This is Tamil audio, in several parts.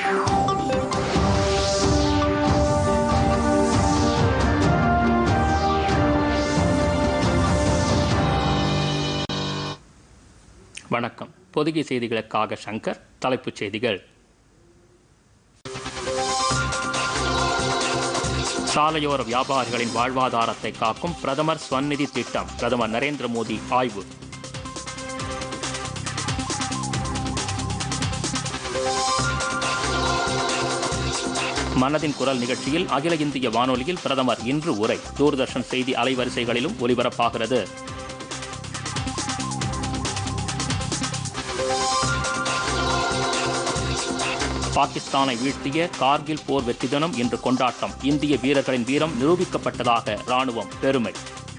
வணக்கம் பொதிகை செய்திகளுக்காக சங்கர் தலைப்புச் செய்திகள் சாலையோர வியாபாரிகளின் வாழ்வாதாரத்தை காக்கும் பிரதமர் ஸ்வநிதி திட்டம் பிரதமர் நரேந்திர மோடி ஆய்வு மனதின் குரல் நிகழ்ச்சியில் அகில இந்திய வானொலியில் பிரதமர் இன்று உரை தூர்தர்ஷன் செய்தி அலைவரிசைகளிலும் ஒலிபரப்பாகிறது பாகிஸ்தானை வீழ்த்திய கார்கில் போர் வெற்றி தினம் இன்று கொண்டாட்டம் இந்திய வீரர்களின் வீரம் நிரூபிக்கப்பட்டதாக ராணுவம் பெருமை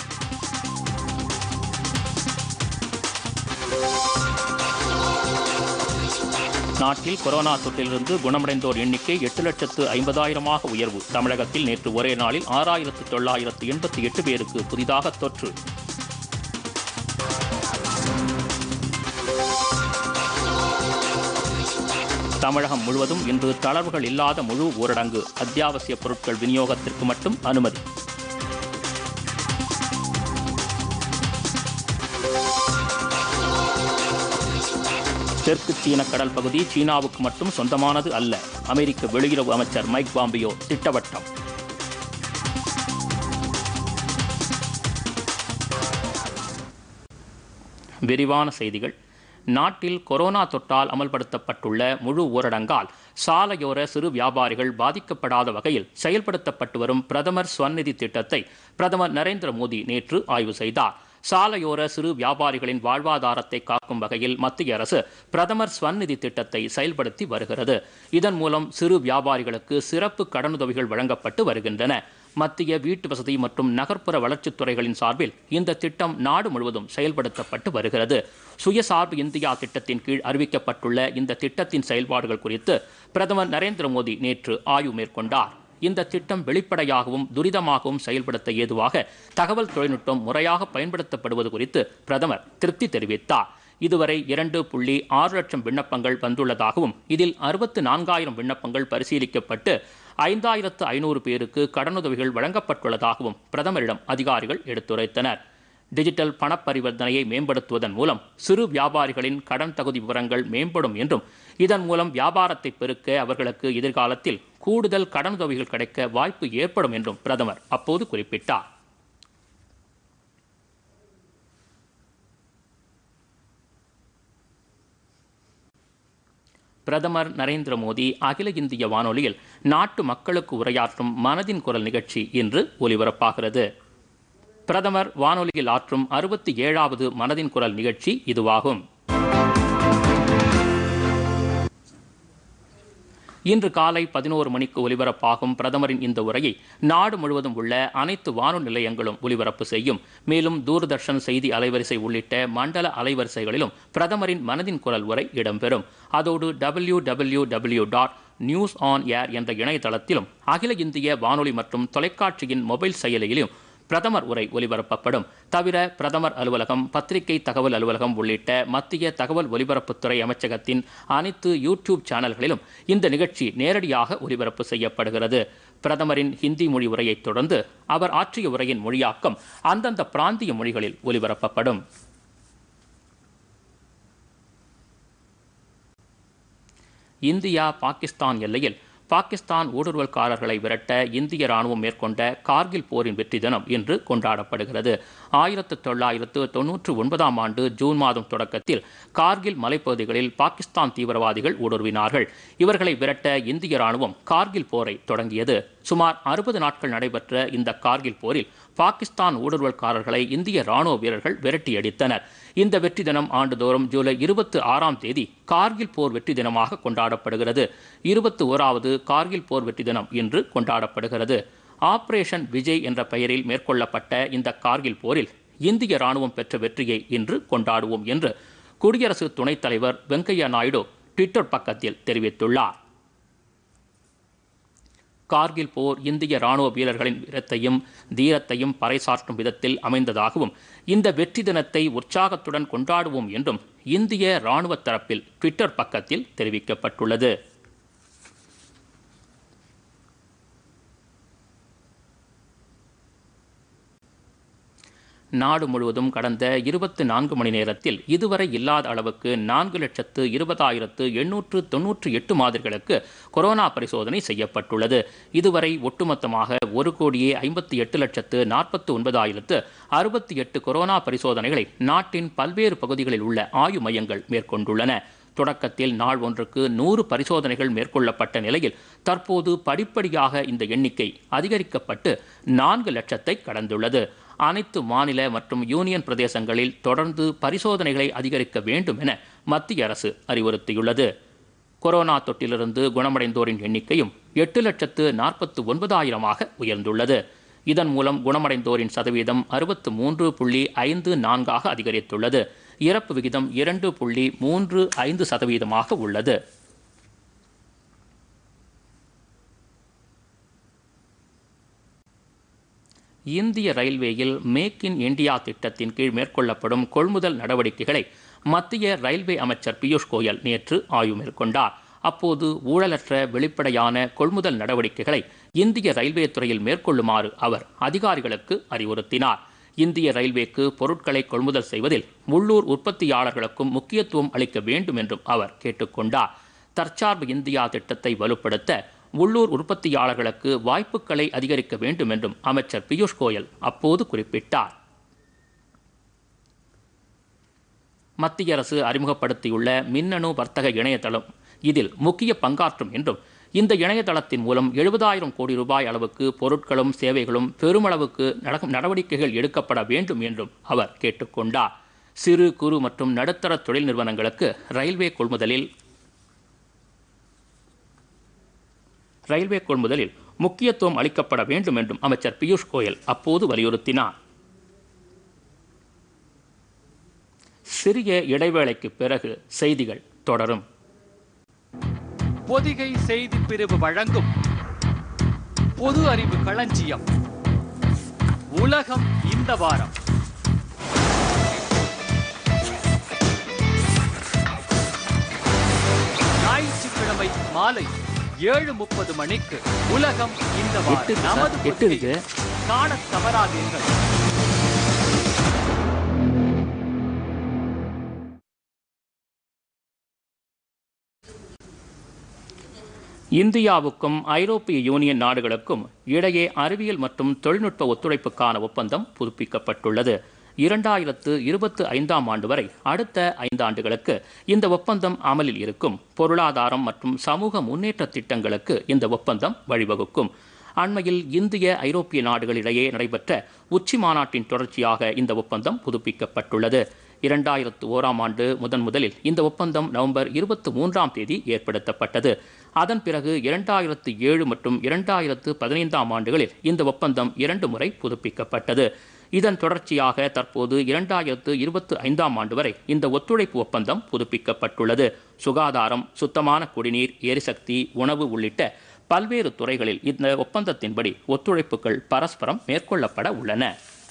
நாட்டில் கொரோனா தொற்றிலிருந்து குணமடைந்தோர் எண்ணிக்கை எட்டு லட்சத்து ஐம்பதாயிரமாக உயர்வு தமிழகத்தில் நேற்று ஒரே நாளில் ஆறாயிரத்து தொள்ளாயிரத்து எண்பத்தி எட்டு பேருக்கு புதிதாக தொற்று தமிழகம் முழுவதும் இன்று தளர்வுகள் இல்லாத முழு ஊரடங்கு அத்தியாவசிய பொருட்கள் விநியோகத்திற்கு மட்டும் அனுமதி தெற்கு சீன கடல் பகுதி சீனாவுக்கு மட்டும் சொந்தமானது அல்ல அமெரிக்க வெளியுறவு அமைச்சர் மைக் பாம்பியோ திட்டவட்டம் விரிவான செய்திகள் நாட்டில் கொரோனா தொற்றால் அமல்படுத்தப்பட்டுள்ள முழு ஊரடங்கால் சாலையோர சிறு வியாபாரிகள் பாதிக்கப்படாத வகையில் செயல்படுத்தப்பட்டு வரும் பிரதமர் ஸ்வநிதி திட்டத்தை பிரதமர் நரேந்திர மோடி நேற்று ஆய்வு செய்தார் சாலையோர சிறு வியாபாரிகளின் வாழ்வாதாரத்தை காக்கும் வகையில் மத்திய அரசு பிரதமர் ஸ்வநிதி திட்டத்தை செயல்படுத்தி வருகிறது இதன் மூலம் சிறு வியாபாரிகளுக்கு சிறப்பு கடனுதவிகள் வழங்கப்பட்டு வருகின்றன மத்திய வீட்டு வசதி மற்றும் நகர்ப்புற வளர்ச்சித் துறைகளின் சார்பில் இந்த திட்டம் நாடு முழுவதும் செயல்படுத்தப்பட்டு வருகிறது சுயசார்பு இந்தியா திட்டத்தின் கீழ் அறிவிக்கப்பட்டுள்ள இந்த திட்டத்தின் செயல்பாடுகள் குறித்து பிரதமர் நரேந்திர மோடி நேற்று ஆய்வு மேற்கொண்டார் இந்த திட்டம் வெளிப்படையாகவும் துரிதமாகவும் செயல்படுத்த ஏதுவாக தகவல் தொழில்நுட்பம் முறையாக பயன்படுத்தப்படுவது குறித்து பிரதமர் திருப்தி தெரிவித்தார் இதுவரை இரண்டு புள்ளி ஆறு லட்சம் விண்ணப்பங்கள் வந்துள்ளதாகவும் இதில் அறுபத்து நான்காயிரம் விண்ணப்பங்கள் பரிசீலிக்கப்பட்டு ஐந்தாயிரத்து ஐநூறு பேருக்கு கடனுதவிகள் வழங்கப்பட்டுள்ளதாகவும் பிரதமரிடம் அதிகாரிகள் எடுத்துரைத்தனர் டிஜிட்டல் பணப்பரிவர்த்தனையை மேம்படுத்துவதன் மூலம் சிறு வியாபாரிகளின் கடன் தகுதி விவரங்கள் மேம்படும் என்றும் இதன் மூலம் வியாபாரத்தை பெருக்க அவர்களுக்கு எதிர்காலத்தில் கூடுதல் கடனுதவிகள் கிடைக்க வாய்ப்பு ஏற்படும் என்றும் பிரதமர் அப்போது குறிப்பிட்டார் பிரதமர் நரேந்திர மோடி அகில இந்திய வானொலியில் நாட்டு மக்களுக்கு உரையாற்றும் மனதின் குரல் நிகழ்ச்சி இன்று ஒலிபரப்பாகிறது பிரதமர் வானொலியில் ஆற்றும் அறுபத்தி ஏழாவது மனதின் குரல் நிகழ்ச்சி இதுவாகும் இன்று காலை பதினோரு மணிக்கு ஒலிபரப்பாகும் பிரதமரின் இந்த உரையை நாடு முழுவதும் உள்ள அனைத்து வானொலி நிலையங்களும் ஒலிபரப்பு செய்யும் மேலும் தூர்தர்ஷன் செய்தி அலைவரிசை உள்ளிட்ட மண்டல அலைவரிசைகளிலும் பிரதமரின் மனதின் குரல் உரை இடம்பெறும் அதோடு W W W dot news on air என்ற இணையதளத்திலும் அகில இந்திய வானொலி மற்றும் தொலைக்காட்சியின் மொபைல் செயலியிலும் பிரதமர் உரை ஒலிபரப்பப்படும் தவிர பிரதமர் அலுவலகம் பத்திரிகை தகவல் அலுவலகம் உள்ளிட்ட மத்திய தகவல் ஒலிபரப்புத்துறை அமைச்சகத்தின் அனைத்து யூடியூப் சேனல்களிலும் இந்த நிகழ்ச்சி நேரடியாக ஒலிபரப்பு செய்யப்படுகிறது பிரதமரின் ஹிந்தி மொழி உரையைத் தொடர்ந்து அவர் ஆற்றிய உரையின் மொழியாக்கம் அந்தந்த பிராந்திய மொழிகளில் ஒலிபரப்பப்படும் இந்தியா பாகிஸ்தான் எல்லையில் பாகிஸ்தான் ஊடுருவல்காரர்களை விரட்ட இந்திய ராணுவம் மேற்கொண்ட கார்கில் போரின் வெற்றி தினம் இன்று கொண்டாடப்படுகிறது ஆயிரத்து தொள்ளாயிரத்து தொன்னூற்று ஒன்பதாம் ஆண்டு ஜூன் மாதம் தொடக்கத்தில் கார்கில் மலைப்பகுதிகளில் பாகிஸ்தான் தீவிரவாதிகள் ஊடுருவினார்கள் இவர்களை விரட்ட இந்திய ராணுவம் கார்கில் போரை தொடங்கியது சுமார் அறுபது நாட்கள் நடைபெற்ற இந்த கார்கில் போரில் பாகிஸ்தான் ஊடுருவல்காரர்களை இந்திய ராணுவ வீரர்கள் விரட்டியடித்தனர் இந்த வெற்றி தினம் ஆண்டுதோறும் ஜூலை இருபத்தி ஆறாம் தேதி கார்கில் போர் வெற்றி தினமாக கொண்டாடப்படுகிறது இருபத்தி ஓராவது கார்கில் போர் வெற்றி தினம் இன்று கொண்டாடப்படுகிறது ஆபரேஷன் விஜய் என்ற பெயரில் மேற்கொள்ளப்பட்ட இந்த கார்கில் போரில் இந்திய ராணுவம் பெற்ற வெற்றியை இன்று கொண்டாடுவோம் என்று குடியரசு துணைத் தலைவர் வெங்கையா நாயுடு ட்விட்டர் பக்கத்தில் தெரிவித்துள்ளார் கார்கில் போர் இந்திய ராணுவ வீரர்களின் வீரத்தையும் தீரத்தையும் பறைசாற்றும் விதத்தில் அமைந்ததாகவும் இந்த வெற்றி தினத்தை உற்சாகத்துடன் கொண்டாடுவோம் என்றும் இந்திய ராணுவ தரப்பில் ட்விட்டர் பக்கத்தில் தெரிவிக்கப்பட்டுள்ளது நாடு முழுவதும் கடந்த இருபத்தி நான்கு மணி நேரத்தில் இதுவரை இல்லாத அளவுக்கு நான்கு லட்சத்து இருபதாயிரத்து எண்ணூற்று தொன்னூற்றி எட்டு மாதிரிகளுக்கு கொரோனா பரிசோதனை செய்யப்பட்டுள்ளது இதுவரை ஒட்டுமொத்தமாக ஒரு கோடியே ஐம்பத்தி எட்டு லட்சத்து நாற்பத்தி ஒன்பதாயிரத்து அறுபத்தி எட்டு கொரோனா பரிசோதனைகளை நாட்டின் பல்வேறு பகுதிகளில் உள்ள ஆய்வு மையங்கள் மேற்கொண்டுள்ளன தொடக்கத்தில் நாள் ஒன்றுக்கு நூறு பரிசோதனைகள் மேற்கொள்ளப்பட்ட நிலையில் தற்போது படிப்படியாக இந்த எண்ணிக்கை அதிகரிக்கப்பட்டு நான்கு லட்சத்தை கடந்துள்ளது அனைத்து மாநில மற்றும் யூனியன் பிரதேசங்களில் தொடர்ந்து பரிசோதனைகளை அதிகரிக்க வேண்டும் என மத்திய அரசு அறிவுறுத்தியுள்ளது கொரோனா தொற்றிலிருந்து குணமடைந்தோரின் எண்ணிக்கையும் எட்டு லட்சத்து நாற்பத்து ஒன்பதாயிரமாக உயர்ந்துள்ளது இதன் மூலம் குணமடைந்தோரின் சதவீதம் அறுபத்து மூன்று புள்ளி ஐந்து நான்காக அதிகரித்துள்ளது இறப்பு விகிதம் இரண்டு புள்ளி மூன்று ஐந்து சதவீதமாக உள்ளது இந்திய ரயில்வேயில் மேக் இன் இந்தியா திட்டத்தின் கீழ் மேற்கொள்ளப்படும் கொள்முதல் நடவடிக்கைகளை மத்திய ரயில்வே அமைச்சர் பியூஷ் கோயல் நேற்று ஆய்வு மேற்கொண்டார் அப்போது ஊழலற்ற வெளிப்படையான கொள்முதல் நடவடிக்கைகளை இந்திய ரயில்வே துறையில் மேற்கொள்ளுமாறு அவர் அதிகாரிகளுக்கு அறிவுறுத்தினார் இந்திய ரயில்வேக்கு பொருட்களை கொள்முதல் செய்வதில் உள்ளூர் உற்பத்தியாளர்களுக்கும் முக்கியத்துவம் அளிக்க வேண்டும் என்றும் அவர் கேட்டுக்கொண்டார் தற்சார்பு இந்தியா திட்டத்தை வலுப்படுத்த உள்ளூர் உற்பத்தியாளர்களுக்கு வாய்ப்புகளை அதிகரிக்க வேண்டும் என்றும் அமைச்சர் பியூஷ் கோயல் அப்போது குறிப்பிட்டார் மத்திய அரசு அறிமுகப்படுத்தியுள்ள மின்னணு வர்த்தக இணையதளம் இதில் முக்கிய பங்காற்றும் என்றும் இந்த இணையதளத்தின் மூலம் எழுபதாயிரம் கோடி ரூபாய் அளவுக்கு பொருட்களும் சேவைகளும் பெருமளவுக்கு நடவடிக்கைகள் எடுக்கப்பட வேண்டும் என்றும் அவர் கேட்டுக்கொண்டார் சிறு குறு மற்றும் நடுத்தர தொழில் நிறுவனங்களுக்கு ரயில்வே கொள்முதலில் ரயில்வே கொள்முதலில் முக்கியத்துவம் அளிக்கப்பட வேண்டும் என்றும் அமைச்சர் பியூஷ் கோயல் அப்போது வலியுறுத்தினார் சிறிய இடைவேளைக்கு பிறகு செய்திகள் தொடரும் பொதிகை செய்தி பிரிவு வழங்கும் பொது அறிவு களஞ்சியம் உலகம் இந்த வாரம் ஞாயிற்றுக்கிழமை மாலை ஏழு முப்பது மணிக்கு உலகம் இந்த எட்டு வாரம் இருக்கு நமது சார், எட்டு இருக்கு. பொதிகையில் காணத் தவறாதீர்கள் இந்தியாவுக்கும் ஐரோப்பிய யூனியன் நாடுகளுக்கும் இடையே அறிவியல் மற்றும் தொழில்நுட்ப ஒத்துழைப்புக்கான ஒப்பந்தம் புதுப்பிக்கப்பட்டுள்ளது இரண்டாயிரத்து இருபத்து ஐந்தாம் ஆண்டு வரை அடுத்த ஐந்தாண்டுகளுக்கு இந்த ஒப்பந்தம் அமலில் இருக்கும் பொருளாதாரம் மற்றும் சமூக முன்னேற்ற திட்டங்களுக்கு இந்த ஒப்பந்தம் வழிவகுக்கும் அண்மையில் இந்திய ஐரோப்பிய நாடுகளிடையே நடைபெற்ற உச்சி மாநாட்டின் தொடர்ச்சியாக இந்த ஒப்பந்தம் புதுப்பிக்கப்பட்டுள்ளது இரண்டாயிரத்து ஓராம் ஆண்டு முதன் முதலில் இந்த ஒப்பந்தம் நவம்பர் இருபத்தி மூன்றாம் தேதி ஏற்படுத்தப்பட்டது அதன் பிறகு இரண்டாயிரத்து ஏழு மற்றும் இரண்டாயிரத்து பதினைந்தாம் ஆண்டுகளில் இந்த ஒப்பந்தம் இரண்டு முறை புதுப்பிக்கப்பட்டது இதன் தொடர்ச்சியாக தற்போது இரண்டாயிரத்து இருபத்தி ஐந்தாம் ஆண்டு வரை இந்த ஒத்துழைப்பு ஒப்பந்தம் புதுப்பிக்கப்பட்டுள்ளது சுகாதாரம் சுத்தமான குடிநீர் எரிசக்தி உணவு உள்ளிட்ட பல்வேறு துறைகளில் இந்த ஒப்பந்தத்தின்படி ஒத்துழைப்புகள் பரஸ்பரம் மேற்கொள்ளப்பட உள்ளன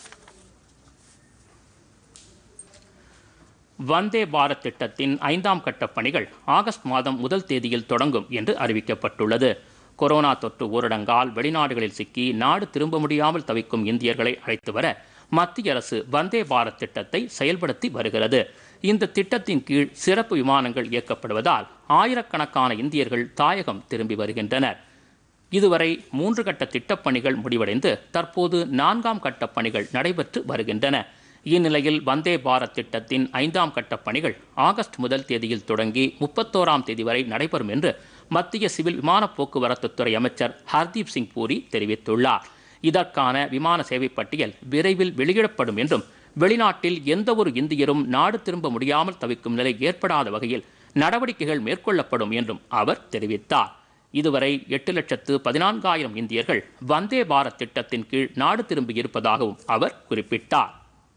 வந்தே பாரத் திட்டத்தின் ஐந்தாம் கட்ட பணிகள் ஆகஸ்ட் மாதம் முதல் தேதியில் தொடங்கும் என்று அறிவிக்கப்பட்டுள்ளது கொரோனா தொற்று ஊரடங்கால் வெளிநாடுகளில் சிக்கி நாடு திரும்ப முடியாமல் தவிக்கும் இந்தியர்களை அழைத்து வர மத்திய அரசு வந்தே பாரத் திட்டத்தை செயல்படுத்தி வருகிறது இந்த திட்டத்தின் கீழ் சிறப்பு விமானங்கள் இயக்கப்படுவதால் ஆயிரக்கணக்கான இந்தியர்கள் தாயகம் திரும்பி வருகின்றனர் இதுவரை மூன்று கட்ட திட்டப்பணிகள் முடிவடைந்து தற்போது நான்காம் கட்ட பணிகள் நடைபெற்று வருகின்றன இந்நிலையில் வந்தே பாரத் திட்டத்தின் ஐந்தாம் கட்ட பணிகள் ஆகஸ்ட் முதல் தேதியில் தொடங்கி முப்பத்தோராம் தேதி வரை நடைபெறும் என்று மத்திய சிவில் விமான போக்குவரத்து துறை அமைச்சர் ஹர்தீப் சிங் பூரி தெரிவித்துள்ளார் இதற்கான விமான சேவை பட்டியல் விரைவில் வெளியிடப்படும் என்றும் வெளிநாட்டில் எந்த ஒரு இந்தியரும் நாடு திரும்ப முடியாமல் தவிக்கும் நிலை ஏற்படாத வகையில் நடவடிக்கைகள் மேற்கொள்ளப்படும் என்றும் அவர் தெரிவித்தார் இதுவரை எட்டு லட்சத்து பதினான்காயிரம் இந்தியர்கள் வந்தே பாரத் திட்டத்தின் கீழ் நாடு திரும்பி இருப்பதாகவும் அவர் குறிப்பிட்டார்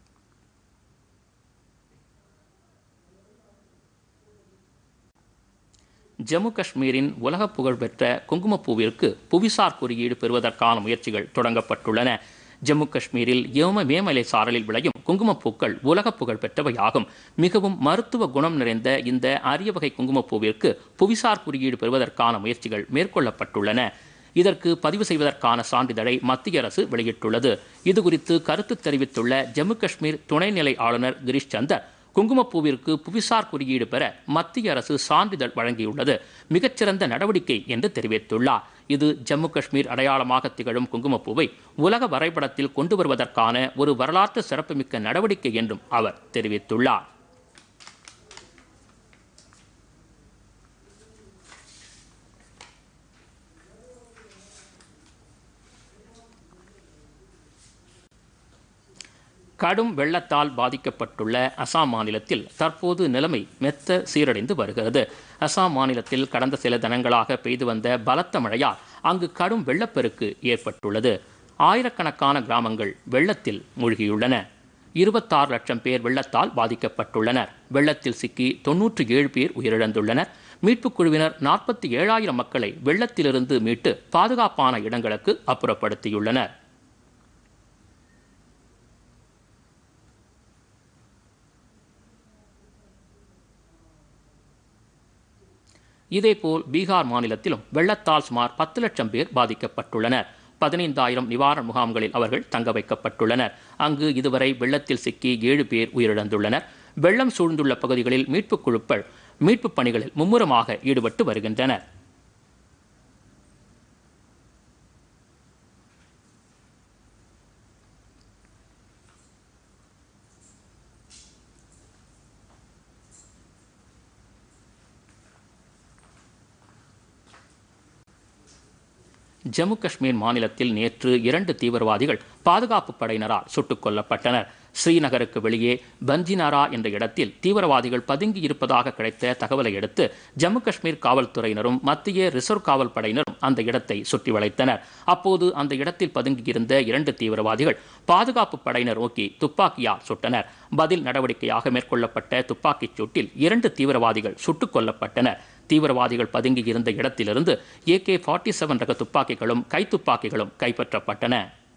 ஜம்மு காஷ்மீரின் உலக புகழ்பெற்ற குங்குமப்பூவிற்கு புவிசார் குறியீடு பெறுவதற்கான முயற்சிகள் தொடங்கப்பட்டுள்ளன ஜம்மு காஷ்மீரில் யோம மேமலை சாரலில் விளையும் குங்குமப்பூக்கள் உலக புகழ் பெற்றவையாகும் மிகவும் மருத்துவ குணம் நிறைந்த இந்த அரிய வகை குங்குமப்பூவிற்கு புவிசார் குறியீடு பெறுவதற்கான முயற்சிகள் மேற்கொள்ளப்பட்டுள்ளன இதற்கு பதிவு செய்வதற்கான சான்றிதழை மத்திய அரசு வெளியிட்டுள்ளது இதுகுறித்து கருத்து தெரிவித்துள்ள ஜம்மு காஷ்மீர் துணைநிலை ஆளுநர் கிரீஷ் சந்தர் குங்குமப்பூவிற்கு புவிசார் குறியீடு பெற மத்திய அரசு சான்றிதழ் வழங்கியுள்ளது மிகச்சிறந்த நடவடிக்கை என்று தெரிவித்துள்ளார் இது ஜம்மு காஷ்மீர் அடையாளமாக திகழும் குங்குமப்பூவை உலக வரைபடத்தில் கொண்டு வருவதற்கான ஒரு வரலாற்று சிறப்புமிக்க நடவடிக்கை என்றும் அவர் தெரிவித்துள்ளார் கடும் வெள்ளத்தால் பாதிக்கப்பட்டுள்ள அசாம் மாநிலத்தில் தற்போது நிலைமை மெத்த சீரடைந்து வருகிறது அசாம் மாநிலத்தில் கடந்த சில தினங்களாக பெய்து வந்த பலத்த மழையால் அங்கு கடும் வெள்ளப்பெருக்கு ஏற்பட்டுள்ளது ஆயிரக்கணக்கான கிராமங்கள் வெள்ளத்தில் மூழ்கியுள்ளன இருபத்தாறு லட்சம் பேர் வெள்ளத்தால் பாதிக்கப்பட்டுள்ளனர் வெள்ளத்தில் சிக்கி தொன்னூற்றி ஏழு பேர் உயிரிழந்துள்ளனர் மீட்புக் குழுவினர் நாற்பத்தி ஏழாயிரம் மக்களை வெள்ளத்திலிருந்து மீட்டு பாதுகாப்பான இடங்களுக்கு அப்புறப்படுத்தியுள்ளனர் இதேபோல் பீகார் மாநிலத்திலும் வெள்ளத்தால் சுமார் பத்து லட்சம் பேர் பாதிக்கப்பட்டுள்ளனர் பதினைந்தாயிரம் நிவாரண முகாம்களில் அவர்கள் தங்க வைக்கப்பட்டுள்ளனர் அங்கு இதுவரை வெள்ளத்தில் சிக்கி ஏழு பேர் உயிரிழந்துள்ளனர் வெள்ளம் சூழ்ந்துள்ள பகுதிகளில் மீட்புக் குழுக்கள் மீட்புப் பணிகளில் மும்முரமாக ஈடுபட்டு வருகின்றனர் ஜம்மு காஷ்மீர் மாநிலத்தில் நேற்று இரண்டு தீவிரவாதிகள் பாதுகாப்பு படையினரால் சுட்டுக் கொல்லப்பட்டனர் ஸ்ரீநகருக்கு வெளியே பஞ்சினாரா என்ற இடத்தில் தீவிரவாதிகள் பதுங்கி இருப்பதாக கிடைத்த தகவலை அடுத்து ஜம்மு காஷ்மீர் காவல்துறையினரும் மத்திய ரிசர்வ் காவல் படையினரும் அந்த இடத்தை சுற்றி வளைத்தனர் அப்போது அந்த இடத்தில் பதுங்கியிருந்த இரண்டு தீவிரவாதிகள் பாதுகாப்பு படையினர் நோக்கி துப்பாக்கியால் சுட்டனர் பதில் நடவடிக்கையாக மேற்கொள்ளப்பட்ட துப்பாக்கிச் சூட்டில் இரண்டு தீவிரவாதிகள் சுட்டுக் கொல்லப்பட்டனர் தீவிரவாதிகள் பதுங்கி இருந்த இடத்திலிருந்து ஏகே ஃபார்ட்டி செவன் ரக துப்பாக்கிகளும் கைத்துப்பாக்கிகளும் கைப்பற்றப்பட்டன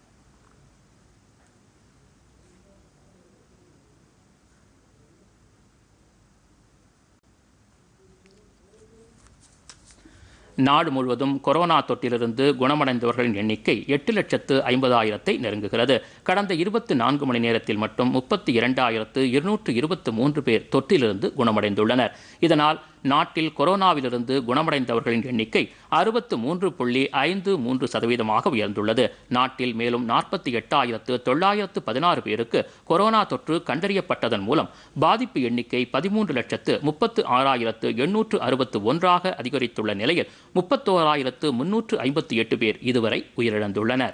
நாடு முழுவதும் கொரோனா தொற்றிலிருந்து குணமடைந்தவர்களின் எண்ணிக்கை எட்டு லட்சத்து ஐம்பதாயிரத்தை நெருங்குகிறது கடந்த இருபத்தி நான்கு மணி நேரத்தில் மட்டும் முப்பத்தி இரண்டாயிரத்து இருநூற்று இருபத்து மூன்று பேர் தொற்றிலிருந்து குணமடைந்துள்ளனர் இதனால் நாட்டில் கொரோனாவிலிருந்து குணமடைந்தவர்களின் எண்ணிக்கை அறுபத்து மூன்று புள்ளி ஐந்து மூன்று சதவீதமாக உயர்ந்துள்ளது நாட்டில் மேலும் நாற்பத்தி எட்டாயிரத்து தொள்ளாயிரத்து பதினாறு பேருக்கு கொரோனா தொற்று கண்டறியப்பட்டதன் மூலம் பாதிப்பு எண்ணிக்கை பதிமூன்று லட்சத்து முப்பத்து ஆறாயிரத்து எண்ணூற்று அறுபத்து ஒன்றாக அதிகரித்துள்ள நிலையில் முப்பத்தோராயிரத்து முன்னூற்று ஐம்பத்தி எட்டு பேர் இதுவரை உயிரிழந்துள்ளனர்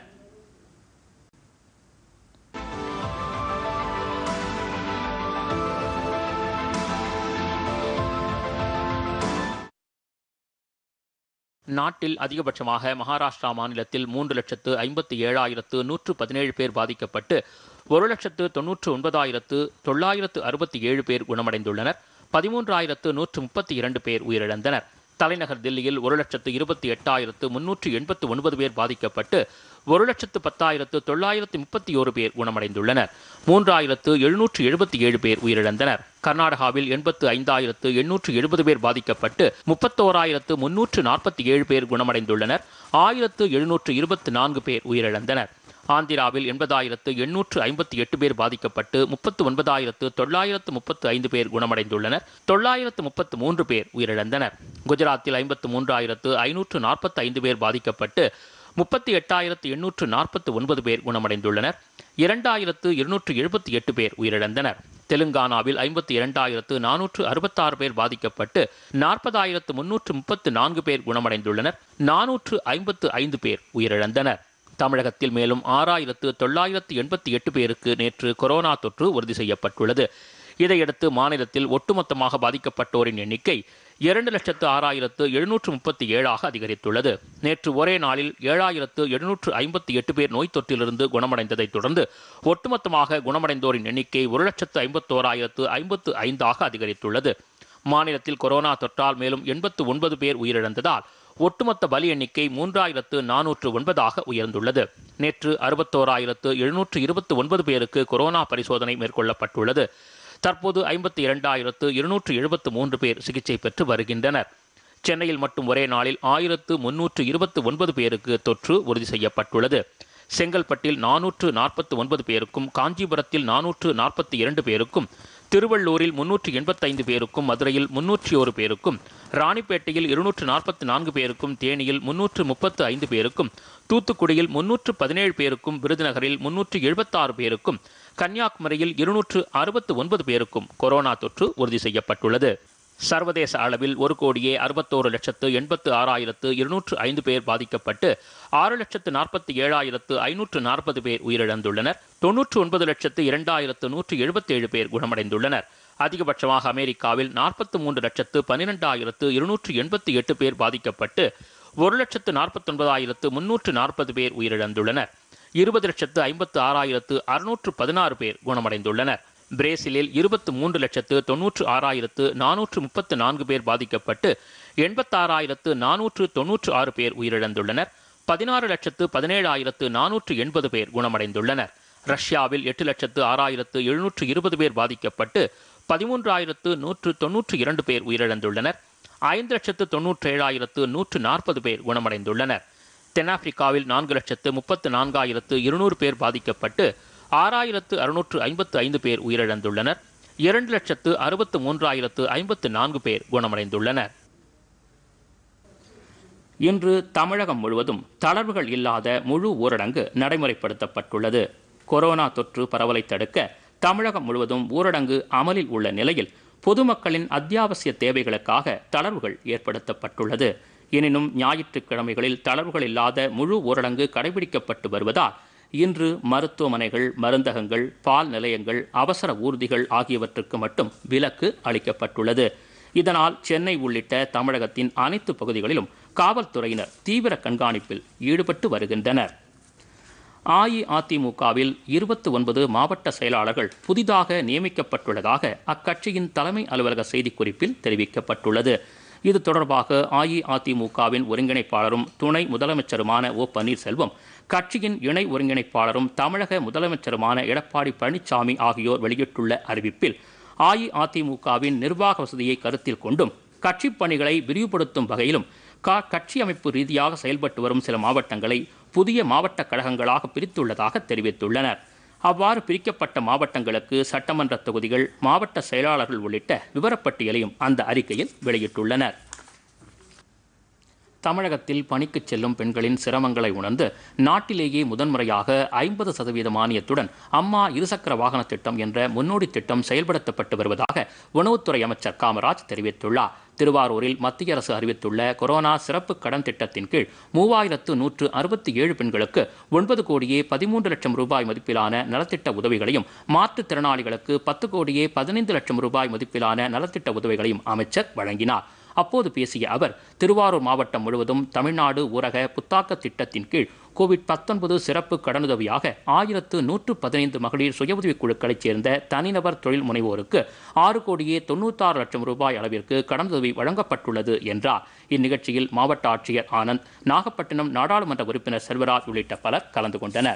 நாட்டில் அதிகபட்சமாக மகாராஷ்டிரா மாநிலத்தில் மூன்று லட்சத்து ஐம்பத்தி ஏழாயிரத்து நூற்று பதினேழு பேர் பாதிக்கப்பட்டு ஒரு லட்சத்து தொன்னூற்று ஒன்பதாயிரத்து தொள்ளாயிரத்து அறுபத்தி ஏழு பேர் குணமடைந்துள்ளனர் பதிமூன்றாயிரத்து நூற்று முப்பத்தி இரண்டு பேர் உயிரிழந்தனர் தலைநகர் தில்லியில் ஒரு லட்சத்து இருபத்தி எட்டாயிரத்து முன்னூற்று எண்பத்து ஒன்பது பேர் பாதிக்கப்பட்டு ஒரு லட்சத்து பத்தாயிரத்து தொள்ளாயிரத்து முப்பத்தி ஓரு பேர் குணமடைந்துள்ளனர் மூன்றாயிரத்து எழுநூற்று எழுபத்தி ஏழு பேர் உயிரிழந்தனர் கர்நாடகாவில் எண்பத்து ஐந்தாயிரத்து எண்ணூற்று எழுபது பேர் பாதிக்கப்பட்டு முப்பத்தோராயிரத்து முன்னூற்று நாற்பத்தி ஏழு பேர் குணமடைந்துள்ளனர் ஆயிரத்து எழுநூற்று இருபத்தி நான்கு பேர் உயிரிழந்தனர் ஆந்திராவில் எண்பதாயிரத்து எண்ணூற்று ஐம்பத்தி எட்டு பேர் பாதிக்கப்பட்டு முப்பத்து ஒன்பதாயிரத்து தொள்ளாயிரத்து முப்பத்து ஐந்து பேர் குணமடைந்துள்ளனர் தொள்ளாயிரத்து முப்பத்து மூன்று பேர் உயிரிழந்தனர் குஜராத்தில் ஐம்பத்து மூன்றாயிரத்து ஐநூற்று நாற்பத்தி ஐந்து பேர் பாதிக்கப்பட்டு முப்பத்தி எட்டாயிரத்து எண்ணூற்று நாற்பத்து ஒன்பது பேர் குணமடைந்துள்ளனர் இரண்டாயிரத்து இருநூற்று எழுபத்தி எட்டு பேர் உயிரிழந்தனர் தெலுங்கானாவில் ஐம்பத்தி இரண்டாயிரத்து நானூற்று அறுபத்தாறு பேர் பாதிக்கப்பட்டு நாற்பதாயிரத்து முன்னூற்று முப்பத்து நான்கு பேர் குணமடைந்துள்ளனர் நானூற்று ஐம்பத்து ஐந்து பேர் உயிரிழந்தனர் தமிழகத்தில் மேலும் ஆறாயிரத்து தொள்ளாயிரத்து எண்பத்தி எட்டு பேருக்கு நேற்று கொரோனா தொற்று உறுதி செய்யப்பட்டுள்ளது இதையடுத்து மாநிலத்தில் ஒட்டுமொத்தமாக பாதிக்கப்பட்டோரின் எண்ணிக்கை இரண்டு லட்சத்து ஆறாயிரத்து எழுநூற்று முப்பத்தி ஏழாக அதிகரித்துள்ளது நேற்று ஒரே நாளில் ஏழாயிரத்து எழுநூற்று ஐம்பத்தி எட்டு பேர் நோய் தொற்றிலிருந்து குணமடைந்ததைத் தொடர்ந்து ஒட்டுமொத்தமாக குணமடைந்தோரின் எண்ணிக்கை ஒரு லட்சத்து ஐம்பத்தோராயிரத்து ஐம்பத்து ஐந்தாக அதிகரித்துள்ளது மாநிலத்தில் கொரோனா தொற்றால் மேலும் எண்பத்து ஒன்பது பேர் உயிரிழந்ததால் ஒட்டுமொத்த பலி எண்ணிக்கை மூன்றாயிரத்து நானூற்று ஒன்பதாக உயர்ந்துள்ளது நேற்று அறுபத்தோராயிரத்து எழுநூற்று இருபத்தி ஒன்பது பேருக்கு கொரோனா பரிசோதனை மேற்கொள்ளப்பட்டுள்ளது தற்போது ஐம்பத்தி இரண்டாயிரத்து இருநூற்று எழுபத்து மூன்று பேர் சிகிச்சை பெற்று வருகின்றனர் சென்னையில் மட்டும் ஒரே நாளில் ஆயிரத்து முன்னூற்று இருபத்து ஒன்பது பேருக்கு தொற்று உறுதி செய்யப்பட்டுள்ளது செங்கல்பட்டில் நானூற்று நாற்பத்தி ஒன்பது பேருக்கும் காஞ்சிபுரத்தில் நானூற்று நாற்பத்தி இரண்டு பேருக்கும் திருவள்ளூரில் முன்னூற்று எண்பத்தைந்து பேருக்கும் மதுரையில் முன்னூற்றி ஒரு பேருக்கும் ராணிப்பேட்டையில் இருநூற்று நாற்பத்தி நான்கு பேருக்கும் தேனியில் முன்னூற்று முப்பத்து ஐந்து பேருக்கும் தூத்துக்குடியில் முன்னூற்று பதினேழு பேருக்கும் விருதுநகரில் முன்னூற்று எழுபத்தாறு பேருக்கும் கன்னியாகுமரியில் இருநூற்று அறுபத்து ஒன்பது பேருக்கும் கொரோனா தொற்று உறுதி செய்யப்பட்டுள்ளது சர்வதேச அளவில் ஒரு கோடியே அறுபத்தோரு லட்சத்து எண்பத்து ஆறாயிரத்து இருநூற்று ஐந்து பேர் பாதிக்கப்பட்டு ஆறு லட்சத்து நாற்பத்தி ஏழாயிரத்து ஐநூற்று நாற்பது பேர் உயிரிழந்துள்ளனர் தொன்னூற்று ஒன்பது லட்சத்து இரண்டாயிரத்து நூற்று எழுபத்தேழு பேர் குணமடைந்துள்ளனர் அதிகபட்சமாக அமெரிக்காவில் நாற்பத்தி மூன்று லட்சத்து பன்னிரெண்டாயிரத்து இருநூற்று எண்பத்தி எட்டு பேர் பாதிக்கப்பட்டு ஒரு லட்சத்து நாற்பத்தொன்பதாயிரத்து முன்னூற்று நாற்பது பேர் உயிரிழந்துள்ளனர் இருபது லட்சத்து ஐம்பத்து ஆறாயிரத்து அறுநூற்று பதினாறு பேர் குணமடைந்துள்ளனர் பிரேசிலில் இருபத்து மூன்று லட்சத்து தொன்னூற்று ஆறாயிரத்து நானூற்று முப்பத்து நான்கு பேர் பாதிக்கப்பட்டு எண்பத்தாறாயிரத்து நானூற்று தொன்னூற்று ஆறு பேர் உயிரிழந்துள்ளனர் பதினாறு லட்சத்து பதினேழாயிரத்து நானூற்று எண்பது பேர் குணமடைந்துள்ளனர் ரஷ்யாவில் எட்டு லட்சத்து ஆறாயிரத்து எழுநூற்று இருபது பேர் பாதிக்கப்பட்டு பதிமூன்றாயிரத்து நூற்று தொன்னூற்று இரண்டு பேர் உயிரிழந்துள்ளனர் ஐந்து லட்சத்து தொன்னூற்றி ஏழாயிரத்து நூற்று நாற்பது பேர் குணமடைந்துள்ளனர் தென்னாப்பிரிக்காவில் நான்கு லட்சத்து முப்பத்து நான்காயிரத்து இருநூறு பேர் பாதிக்கப்பட்டு ஆறாயிரத்து அறுநூற்று ஐம்பத்து ஐந்து பேர் உயிரிழந்துள்ளனர் இரண்டு லட்சத்து அறுபத்து மூன்றாயிரத்து ஐம்பத்து நான்கு பேர் குணமடைந்துள்ளனர் இன்று தமிழகம் முழுவதும் தளர்வுகள் இல்லாத முழு ஊரடங்கு நடைமுறைப்படுத்தப்பட்டுள்ளது கொரோனா தொற்று பரவலை தடுக்க தமிழகம் முழுவதும் ஊரடங்கு அமலில் உள்ள நிலையில் பொதுமக்களின் அத்தியாவசிய தேவைகளுக்காக தளர்வுகள் ஏற்படுத்தப்பட்டுள்ளது எனினும் ஞாயிற்றுக்கிழமைகளில் தளர்வுகள் இல்லாத முழு ஊரடங்கு கடைபிடிக்கப்பட்டு வருவதால் இன்று மருத்துவமனைகள் மருந்தகங்கள் பால் நிலையங்கள் அவசர ஊர்திகள் ஆகியவற்றுக்கு மட்டும் விலக்கு அளிக்கப்பட்டுள்ளது இதனால் சென்னை உள்ளிட்ட தமிழகத்தின் அனைத்து பகுதிகளிலும் காவல்துறையினர் தீவிர கண்காணிப்பில் ஈடுபட்டு வருகின்றனர் அஇஅதிமுகவில் இருபத்தி ஒன்பது மாவட்ட செயலாளர்கள் புதிதாக நியமிக்கப்பட்டுள்ளதாக அக்கட்சியின் தலைமை அலுவலக செய்திக்குறிப்பில் தெரிவிக்கப்பட்டுள்ளது இது தொடர்பாக அஇஅதிமுகவின் ஒருங்கிணைப்பாளரும் துணை முதலமைச்சருமான ஓ பன்னீர்செல்வம் கட்சியின் இணை ஒருங்கிணைப்பாளரும் தமிழக முதலமைச்சருமான எடப்பாடி பழனிசாமி ஆகியோர் வெளியிட்டுள்ள அறிவிப்பில் அஇஅதிமுகவின் நிர்வாக வசதியை கருத்தில் கொண்டும் கட்சிப் பணிகளை விரிவுபடுத்தும் வகையிலும் கா- கட்சி அமைப்பு ரீதியாக செயல்பட்டு வரும் சில மாவட்டங்களை புதிய மாவட்ட கழகங்களாக பிரித்துள்ளதாக தெரிவித்துள்ளனர் அவ்வாறு பிரிக்கப்பட்ட மாவட்டங்களுக்கு சட்டமன்ற தொகுதிகள் மாவட்ட செயலாளர்கள் உள்ளிட்ட விவரப்பட்டியலையும் அந்த அறிக்கையில் வெளியிட்டுள்ளனர் தமிழகத்தில் பணிக்குச் செல்லும் பெண்களின் சிரமங்களை உணர்ந்து நாட்டிலேயே முதன்முறையாக ஐம்பது சதவீத மானியத்துடன் அம்மா இருசக்கர வாகன திட்டம் என்ற முன்னோடி திட்டம் செயல்படுத்தப்பட்டு வருவதாக உணவுத்துறை அமைச்சர் காமராஜ் தெரிவித்துள்ளார் திருவாரூரில் மத்திய அரசு அறிவித்துள்ள கொரோனா சிறப்பு கடன் திட்டத்தின் கீழ் மூவாயிரத்து நூற்று அறுபத்தி ஏழு பெண்களுக்கு ஒன்பது கோடியே பதிமூன்று லட்சம் ரூபாய் மதிப்பிலான நலத்திட்ட உதவிகளையும் மாற்றுத்திறனாளிகளுக்கு பத்து கோடியே பதினைந்து லட்சம் ரூபாய் மதிப்பிலான நலத்திட்ட உதவிகளையும் அமைச்சர் வழங்கினார் அப்போது பேசிய அவர் திருவாரூர் மாவட்டம் முழுவதும் தமிழ்நாடு ஊரக புத்தாக்க திட்டத்தின் கீழ் கோவிட் பத்தொன்பது சிறப்பு கடனுதவியாக ஆயிரத்து நூற்று பதினைந்து மகளிர் சுய உதவிக் குழுக்களைச் சேர்ந்த தனிநபர் தொழில் முனைவோருக்கு ஆறு கோடியே தொண்ணூத்தாறு லட்சம் ரூபாய் அளவிற்கு கடனுதவி வழங்கப்பட்டுள்ளது என்றார் இந்நிகழ்ச்சியில் மாவட்ட ஆட்சியர் ஆனந்த் நாகப்பட்டினம் நாடாளுமன்ற உறுப்பினர் செல்வராஜ் உள்ளிட்ட பலர் கலந்து கொண்டனர்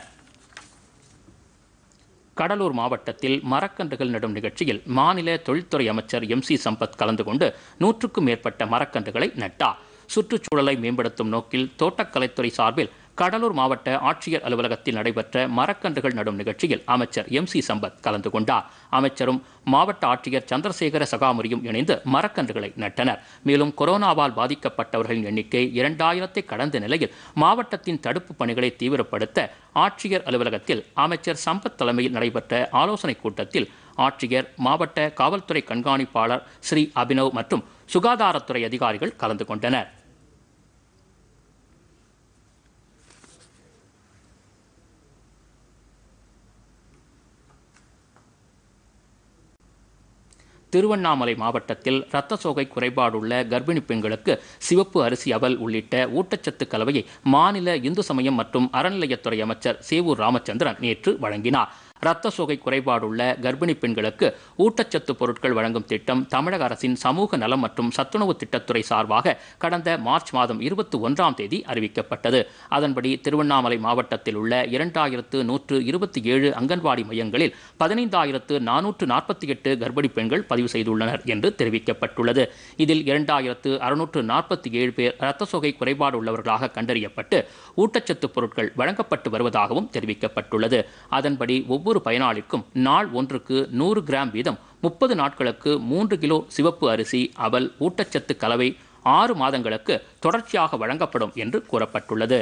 கடலூர் மாவட்டத்தில் மரக்கன்றுகள் நடும் நிகழ்ச்சியில் மாநில தொழில்துறை அமைச்சர் எம் சி சம்பத் கலந்து கொண்டு நூற்றுக்கும் மேற்பட்ட மரக்கன்றுகளை நட்டார் சுற்றுச்சூழலை மேம்படுத்தும் நோக்கில் தோட்டக்கலைத்துறை சார்பில் கடலூர் மாவட்ட ஆட்சியர் அலுவலகத்தில் நடைபெற்ற மரக்கன்றுகள் நடும் நிகழ்ச்சியில் அமைச்சர் எம் சி சம்பத் கலந்து கொண்டார் அமைச்சரும் மாவட்ட ஆட்சியர் சந்திரசேகர சகாமுரியும் இணைந்து மரக்கன்றுகளை நட்டனர் மேலும் கொரோனாவால் பாதிக்கப்பட்டவர்களின் எண்ணிக்கை இரண்டாயிரத்தை கடந்த நிலையில் மாவட்டத்தின் தடுப்பு பணிகளை தீவிரப்படுத்த ஆட்சியர் அலுவலகத்தில் அமைச்சர் சம்பத் தலைமையில் நடைபெற்ற ஆலோசனைக் கூட்டத்தில் ஆட்சியர் மாவட்ட காவல்துறை கண்காணிப்பாளர் ஸ்ரீ அபினவ் மற்றும் சுகாதாரத்துறை அதிகாரிகள் கலந்து கொண்டனர் திருவண்ணாமலை மாவட்டத்தில் இரத்த சோகை குறைபாடுள்ள கர்ப்பிணி பெண்களுக்கு சிவப்பு அரிசி அவல் உள்ளிட்ட ஊட்டச்சத்து கலவையை மாநில இந்து சமயம் மற்றும் அறநிலையத்துறை அமைச்சர் சேவூர் ராமச்சந்திரன் நேற்று வழங்கினார் இரத்த சோகை குறைபாடுள்ள கர்ப்பிணி பெண்களுக்கு ஊட்டச்சத்து பொருட்கள் வழங்கும் திட்டம் தமிழக அரசின் சமூக நலம் மற்றும் சத்துணவு திட்டத்துறை சார்பாக கடந்த மார்ச் மாதம் இருபத்தி ஒன்றாம் தேதி அறிவிக்கப்பட்டது அதன்படி திருவண்ணாமலை மாவட்டத்தில் உள்ள இரண்டாயிரத்து நூற்று இருபத்தி ஏழு அங்கன்வாடி மையங்களில் பதினைந்தாயிரத்து நானூற்று நாற்பத்தி எட்டு கர்ப்பிணி பெண்கள் பதிவு செய்துள்ளனர் என்று தெரிவிக்கப்பட்டுள்ளது இதில் இரண்டாயிரத்து அறுநூற்று நாற்பத்தி ஏழு பேர் இரத்த சோகை குறைபாடு உள்ளவர்களாக கண்டறியப்பட்டு ஊட்டச்சத்து பொருட்கள் வழங்கப்பட்டு வருவதாகவும் தெரிவிக்கப்பட்டுள்ளது அதன்படி ஒவ்வொரு பயனாளிக்கும் நாள் ஒன்றுக்கு நூறு கிராம் வீதம் முப்பது நாட்களுக்கு மூன்று கிலோ சிவப்பு அரிசி அவல் ஊட்டச்சத்து கலவை ஆறு மாதங்களுக்கு தொடர்ச்சியாக வழங்கப்படும் என்று கூறப்பட்டுள்ளது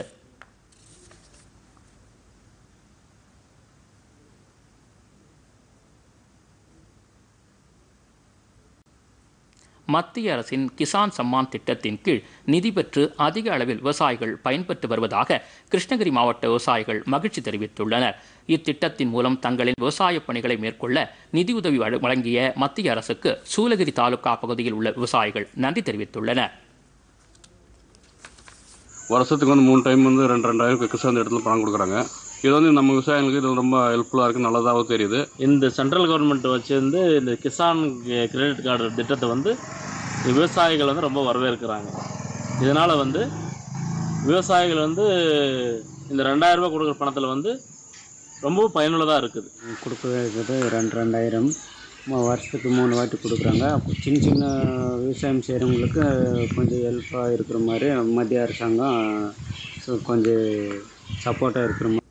மத்திய அரசின் கிசான் சம்மான் திட்டத்தின் கீழ் நிதி பெற்று அதிக அளவில் விவசாயிகள் பயன்பெற்று வருவதாக கிருஷ்ணகிரி மாவட்ட விவசாயிகள் மகிழ்ச்சி தெரிவித்துள்ளனர் இத்திட்டத்தின் மூலம் தங்களின் விவசாய பணிகளை மேற்கொள்ள நிதியுதவி வழ- வழங்கிய மத்திய அரசுக்கு சூலகிரி தாலுகா பகுதியில் உள்ள விவசாயிகள் நன்றி தெரிவித்துள்ளனர் வருஷத்துக்கு வந்து மூணு டைம் வந்து ரெண்டு ரெண்டாயிரம் கிசான் இடத்துல பணம் கொடுக்குறாங்க இது வந்து நம்ம விவசாயிகளுக்கு இது ரொம்ப ஹெல்ப்ஃபுல்லாக இருக்குது நல்லதாகவும் தெரியுது இந்த சென்ட்ரல் கவர்மெண்ட் வச்சிருந்து இந்த கிசான் கிரெடிட் கார்டு திட்டத்தை வந்து விவசாயிகள் வந்து ரொம்ப வரவேற்கிறாங்க இதனால் வந்து விவசாயிகள் வந்து இந்த ரெண்டாயிரம் ரூபாய் கொடுக்குற பணத்தில் வந்து ரொம்பவும் பயனுள்ளதாக இருக்குது கொடுக்குறது ரெண்டு ரெண்டாயிரம் மு- வருஷத்துக்கு மூணு வாட்டி கொடுக்குறாங்க அப்போ சின்ன சின்ன விவசாயம் செய்கிறவங்களுக்கு கொஞ்சம் ஹெல்ப்பாக இருக்கிற மாதிரி மத்திய அரசாங்கம் ஸோ கொஞ்சம் சப்போர்ட்டாக இருக்கிற மாதிரி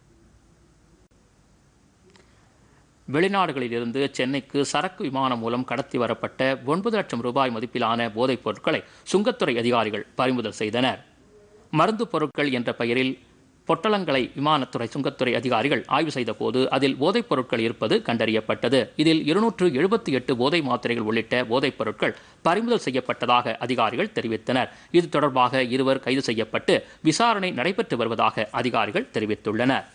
வெளிநாடுகளிலிருந்து சென்னைக்கு சரக்கு விமானம் மூலம் கடத்தி வரப்பட்ட ஒன்பது லட்சம் ரூபாய் மதிப்பிலான போதைப் பொருட்களை சுங்கத்துறை அதிகாரிகள் பறிமுதல் செய்தனர் மருந்து பொருட்கள் என்ற பெயரில் பொட்டலங்களை விமானத்துறை சுங்கத்துறை அதிகாரிகள் ஆய்வு செய்தபோது அதில் போதைப் பொருட்கள் இருப்பது கண்டறியப்பட்டது இதில் இருநூற்று எழுபத்தி எட்டு போதை மாத்திரைகள் உள்ளிட்ட போதைப் பொருட்கள் பறிமுதல் செய்யப்பட்டதாக அதிகாரிகள் தெரிவித்தனர் இது தொடர்பாக இருவர் கைது செய்யப்பட்டு விசாரணை நடைபெற்று வருவதாக அதிகாரிகள் தெரிவித்துள்ளனர்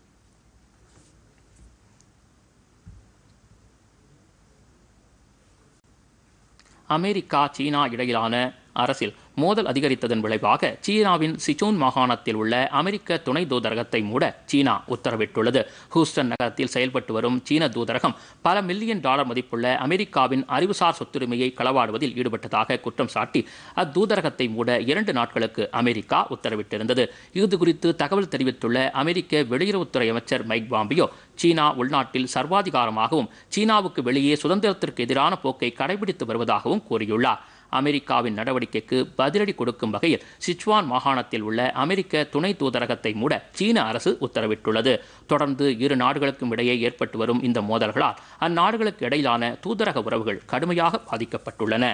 அமெரிக்கா சீனா இடையிலான அரசில் மோதல் அதிகரித்ததன் விளைவாக சீனாவின் சிச்சூன் மாகாணத்தில் உள்ள அமெரிக்க துணை தூதரகத்தை மூட சீனா உத்தரவிட்டுள்ளது ஹூஸ்டன் நகரத்தில் செயல்பட்டு வரும் சீன தூதரகம் பல மில்லியன் டாலர் மதிப்புள்ள அமெரிக்காவின் அறிவுசார் சொத்துரிமையை களவாடுவதில் ஈடுபட்டதாக குற்றம் சாட்டி அத்தூதரகத்தை மூட இரண்டு நாட்களுக்கு அமெரிக்கா உத்தரவிட்டிருந்தது இது குறித்து தகவல் தெரிவித்துள்ள அமெரிக்க வெளியுறவுத்துறை அமைச்சர் மைக் பாம்பியோ சீனா உள்நாட்டில் சர்வாதிகாரமாகவும் சீனாவுக்கு வெளியே சுதந்திரத்திற்கு எதிரான போக்கை கடைபிடித்து வருவதாகவும் கூறியுள்ளார் அமெரிக்காவின் நடவடிக்கைக்கு பதிலடி கொடுக்கும் வகையில் சிச்சுவான் மாகாணத்தில் உள்ள அமெரிக்க துணை தூதரகத்தை மூட சீன அரசு உத்தரவிட்டுள்ளது தொடர்ந்து இரு நாடுகளுக்கும் இடையே ஏற்பட்டு வரும் இந்த மோதல்களால் அந்நாடுகளுக்கு இடையிலான தூதரக உறவுகள் கடுமையாக பாதிக்கப்பட்டுள்ளன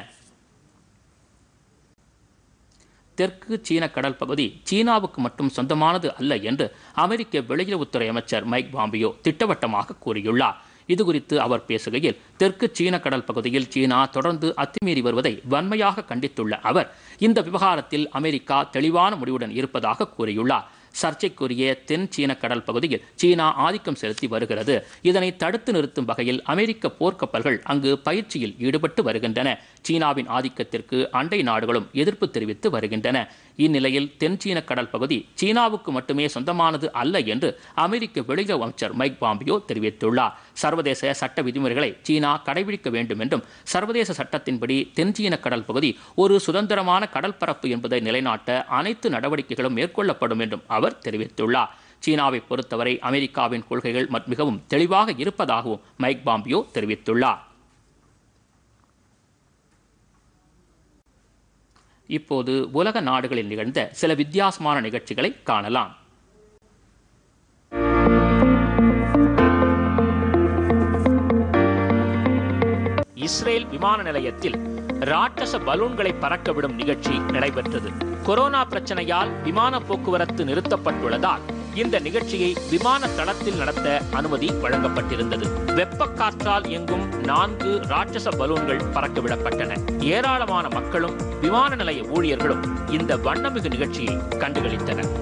தெற்கு சீன கடல் பகுதி சீனாவுக்கு மட்டும் சொந்தமானது அல்ல என்று அமெரிக்க வெளியுறவுத்துறை அமைச்சர் மைக் பாம்பியோ திட்டவட்டமாக கூறியுள்ளார் இதுகுறித்து அவர் பேசுகையில் தெற்கு சீன கடல் பகுதியில் சீனா தொடர்ந்து அத்துமீறி வருவதை வன்மையாக கண்டித்துள்ள அவர் இந்த விவகாரத்தில் அமெரிக்கா தெளிவான முடிவுடன் இருப்பதாக கூறியுள்ளார் சர்ச்சைக்குரிய தென் சீன கடல் பகுதியில் சீனா ஆதிக்கம் செலுத்தி வருகிறது இதனை தடுத்து நிறுத்தும் வகையில் அமெரிக்க போர்க்கப்பல்கள் அங்கு பயிற்சியில் ஈடுபட்டு வருகின்றன சீனாவின் ஆதிக்கத்திற்கு அண்டை நாடுகளும் எதிர்ப்பு தெரிவித்து வருகின்றன இந்நிலையில் தென் சீன கடல் பகுதி சீனாவுக்கு மட்டுமே சொந்தமானது அல்ல என்று அமெரிக்க வெளியுறவு அமைச்சர் மைக் பாம்பியோ தெரிவித்துள்ளார் சர்வதேச சட்ட விதிமுறைகளை சீனா கடைபிடிக்க வேண்டும் என்றும் சர்வதேச சட்டத்தின்படி தென் சீன கடல் பகுதி ஒரு சுதந்திரமான கடல் பரப்பு என்பதை நிலைநாட்ட அனைத்து நடவடிக்கைகளும் மேற்கொள்ளப்படும் என்றும் அவர் தெரிவித்துள்ளார் சீனாவை பொறுத்தவரை அமெரிக்காவின் கொள்கைகள் மட்- மிகவும் தெளிவாக இருப்பதாகவும் மைக் பாம்பியோ தெரிவித்துள்ளார் இப்போது உலக நாடுகளில் நிகழ்ந்த சில வித்தியாசமான நிகழ்ச்சிகளை காணலாம் இஸ்ரேல் விமான நிலையத்தில் ராட்சச பலூன்களை பறக்க விடும் நிகழ்ச்சி நடைபெற்றது கொரோனா பிரச்சனையால் விமான போக்குவரத்து நிறுத்தப்பட்டுள்ளதால் இந்த நிகழ்ச்சியை விமான தளத்தில் நடத்த அனுமதி வழங்கப்பட்டிருந்தது வெப்ப காற்றால் இயங்கும் நான்கு ராட்சச பலூன்கள் பறக்கவிடப்பட்டன ஏராளமான மக்களும் விமான நிலைய ஊழியர்களும் இந்த வண்ணமிகு நிகழ்ச்சியை கண்டுகளித்தனர்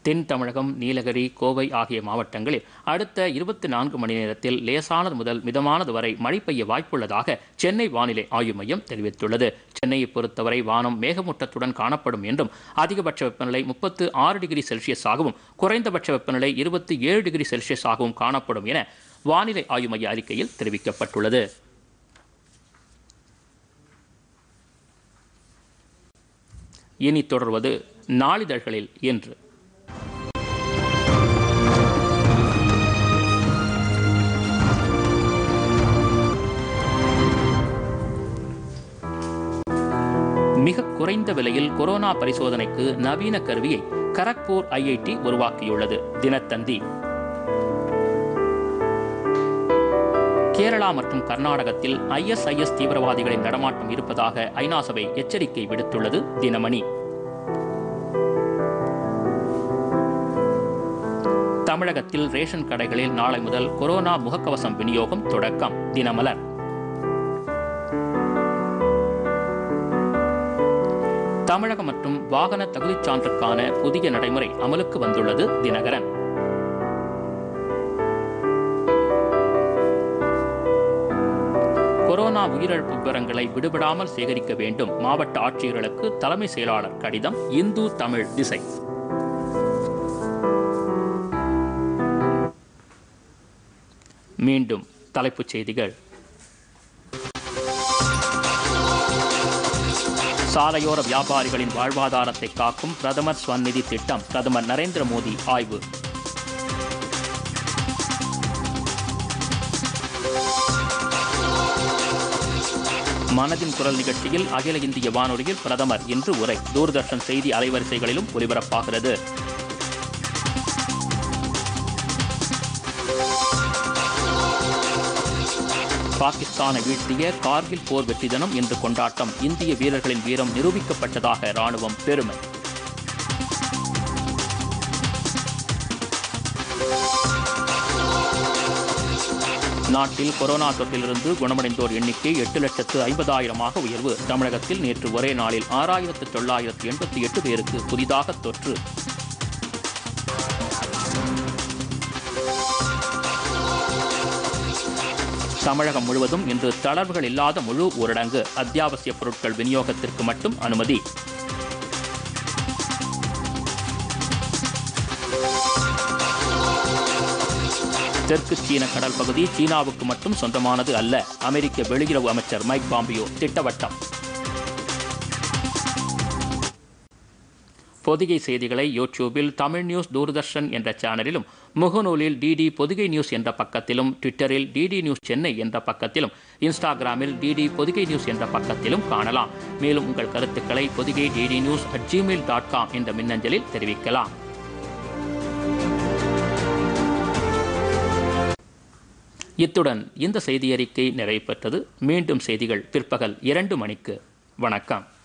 தென் தமிழகம் நீலகிரி கோவை ஆகிய மாவட்டங்களில் அடுத்த இருபத்தி நான்கு மணி நேரத்தில் லேசானது முதல் மிதமானது வரை மழை பெய்ய வாய்ப்புள்ளதாக சென்னை வானிலை ஆய்வு மையம் தெரிவித்துள்ளது சென்னையை பொறுத்தவரை வானம் மேகமூட்டத்துடன் காணப்படும் என்றும் அதிகபட்ச வெப்பநிலை முப்பத்து ஆறு டிகிரி செல்சியஸாகவும் குறைந்தபட்ச வெப்பநிலை இருபத்தி ஏழு டிகிரி செல்சியஸாகவும் காணப்படும் என வானிலை ஆய்வு மைய அறிக்கையில் தெரிவிக்கப்பட்டுள்ளது இனி தொடர்வது நாளிதழ்களில் என்று மிக குறைந்த விலையில் கொரோனா பரிசோதனைக்கு நவீன கருவியை கரக்பூர் ஐஐடி உருவாக்கியுள்ளது தினத்தந்தி கேரளா மற்றும் கர்நாடகத்தில் ஐஎஸ்ஐஎஸ் தீவிரவாதிகளின் நடமாட்டம் இருப்பதாக ஐநா சபை எச்சரிக்கை விடுத்துள்ளது தினமணி தமிழகத்தில் ரேஷன் கடைகளில் நாளை முதல் கொரோனா முகக்கவசம் விநியோகம் தொடக்கம் தினமலர் தமிழகம் மற்றும் வாகன தகுதிச் சான்றுக்கான புதிய நடைமுறை அமலுக்கு வந்துள்ளது தினகரன் கொரோனா உயிரிழப்பு விவரங்களை விடுபடாமல் சேகரிக்க வேண்டும் மாவட்ட ஆட்சியர்களுக்கு தலைமை செயலாளர் கடிதம் இந்து தமிழ் திசை மீண்டும் தலைப்புச் செய்திகள் சாலையோர வியாபாரிகளின் வாழ்வாதாரத்தை காக்கும் பிரதமர் ஸ்வநிதி திட்டம் பிரதமர் நரேந்திர மோடி ஆய்வு மனதின் குரல் நிகழ்ச்சியில் அகில இந்திய வானொலியில் பிரதமர் இன்று உரை தூர்தர்ஷன் செய்தி அலைவரிசைகளிலும் ஒலிபரப்பாகிறது பாகிஸ்தானை வீழ்த்திய கார்கில் போர் வெற்றி தினம் இன்று கொண்டாட்டம் இந்திய வீரர்களின் வீரம் நிரூபிக்கப்பட்டதாக ராணுவம் பெருமை நாட்டில் கொரோனா தொற்றிலிருந்து குணமடைந்தோர் எண்ணிக்கை எட்டு லட்சத்து ஐம்பதாயிரமாக உயர்வு தமிழகத்தில் நேற்று ஒரே நாளில் ஆறாயிரத்து தொள்ளாயிரத்து எண்பத்தி எட்டு பேருக்கு புதிதாக தொற்று தமிழகம் முழுவதும் இன்று தளர்வுகள் இல்லாத முழு ஊரடங்கு அத்தியாவசிய பொருட்கள் விநியோகத்திற்கு மட்டும் அனுமதி தெற்கு சீன கடல் பகுதி சீனாவுக்கு மட்டும் சொந்தமானது அல்ல அமெரிக்க வெளியுறவு அமைச்சர் மைக் பாம்பியோ திட்டவட்டம் பொதிகை செய்திகளை யூடியூபில் தமிழ் நியூஸ் தூர்தர்ஷன் என்ற சேனலிலும் முகநூலில் டிடி பொதிகை நியூஸ் என்ற பக்கத்திலும் ட்விட்டரில் டிடி நியூஸ் சென்னை என்ற பக்கத்திலும் இன்ஸ்டாகிராமில் டிடி பொதிகை நியூஸ் என்ற பக்கத்திலும் காணலாம் மேலும் உங்கள் கருத்துக்களை Podhigai DD news at Gmail dot com என்ற மின்னஞ்சலில் தெரிவிக்கலாம் இத்துடன் இந்த செய்தியறிக்கை நிறைவு பெற்றது மீண்டும் செய்திகள் பிற்பகல் இரண்டு மணிக்கு வணக்கம்